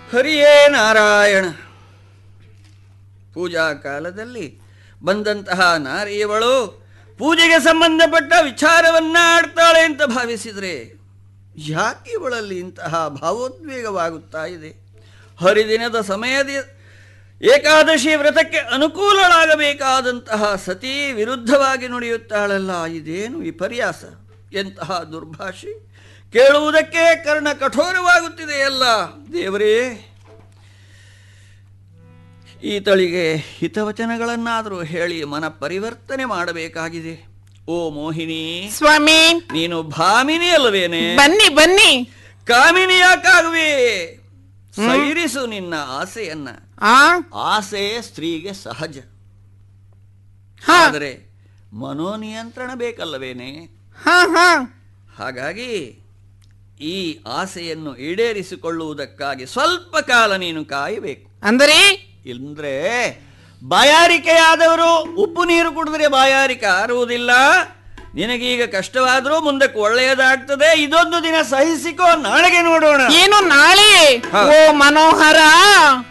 ಹರಿಯೇ ನಾರಾಯಣ ಪೂಜಾ ಕಾಲದಲ್ಲಿ ಬಂದಂತಹ ನಾರಿಯವಳು ಪೂಜೆಗೆ ಸಂಬಂಧಪಟ್ಟ ವಿಚಾರವನ್ನ ಆಡ್ತಾಳೆ ಅಂತ ಭಾವಿಸಿದರೆ ಯಾಕೆ ಇವಳಲ್ಲಿ ಇಂತಹ ಭಾವೋದ್ವೇಗವಾಗುತ್ತಾ ಇದೆ ಹರಿದಿನದ ಸಮಯದ ಏಕಾದಶಿ ವ್ರತಕ್ಕೆ ಅನುಕೂಲಳಾಗಬೇಕಾದಂತಹ ಸತಿ ವಿರುದ್ಧವಾಗಿ ನುಡಿಯುತ್ತಾಳಲ್ಲ ಇದೇನು ವಿಪರ್ಯಾಸ ಎಂತಹ ದುರ್ಭಾಷೆ ಕೇಳುವುದಕ್ಕೆ ಕರ್ಣ ಕಠೋರವಾಗುತ್ತಿದೆಯಲ್ಲ ದೇವರೇ ಈತಳಿಗೆ ಹಿತವಚನಗಳನ್ನಾದರೂ ಹೇಳಿ ಮನ ಪರಿವರ್ತನೆ ಮಾಡಬೇಕಾಗಿದೆ ಓ ಮೋಹಿನಿ ಸ್ವಾಮಿ ನೀನು ಭಾಮಿನಿ ಅಲ್ಲವೇನೆ ಬನ್ನಿ ಬನ್ನಿ ಕಾಮಿನಿ ಯಾಕಾಗುವೆ ಸೈರಿಸು ನಿನ್ನ ಆಸೆಯನ್ನ ಆ ಆಸೆ ಸ್ತ್ರೀಗೆ ಸಹಜ ಹಾ ಆದರೆ ಮನೋನಿಯಂತ್ರಣ ಬೇಕಲ್ಲವೇನೆ ಹಾ ಹಾ ಹಾಗಾಗಿ ಈ ಆಸೆಯನ್ನು ಈಡೇರಿಸಿಕೊಳ್ಳುವುದಕ್ಕಾಗಿ ಸ್ವಲ್ಪ ಕಾಲ ನೀನು ಕಾಯಬೇಕು ಅಂದರೆ ಇಲ್ದ್ರೆ ಬಾಯಾರಿಕೆಯಾದವರು ಉಪ್ಪು ನೀರು ಕುಡಿದ್ರೆ ಬಾಯಾರಿಕೆ ಆರುವುದಿಲ್ಲ ನಿನಗೀಗ ಕಷ್ಟವಾದರೂ ಮುಂದಕ್ಕೆ ಒಳ್ಳೆಯದಾಗ್ತದೆ ಇದೊಂದು ದಿನ ಸಹಿಸಿಕೋ ನಾಳೆಗೆ ನೋಡೋಣ ಏನು ನಾಳೆ ಹಾ. ಓ ಮನೋಹರ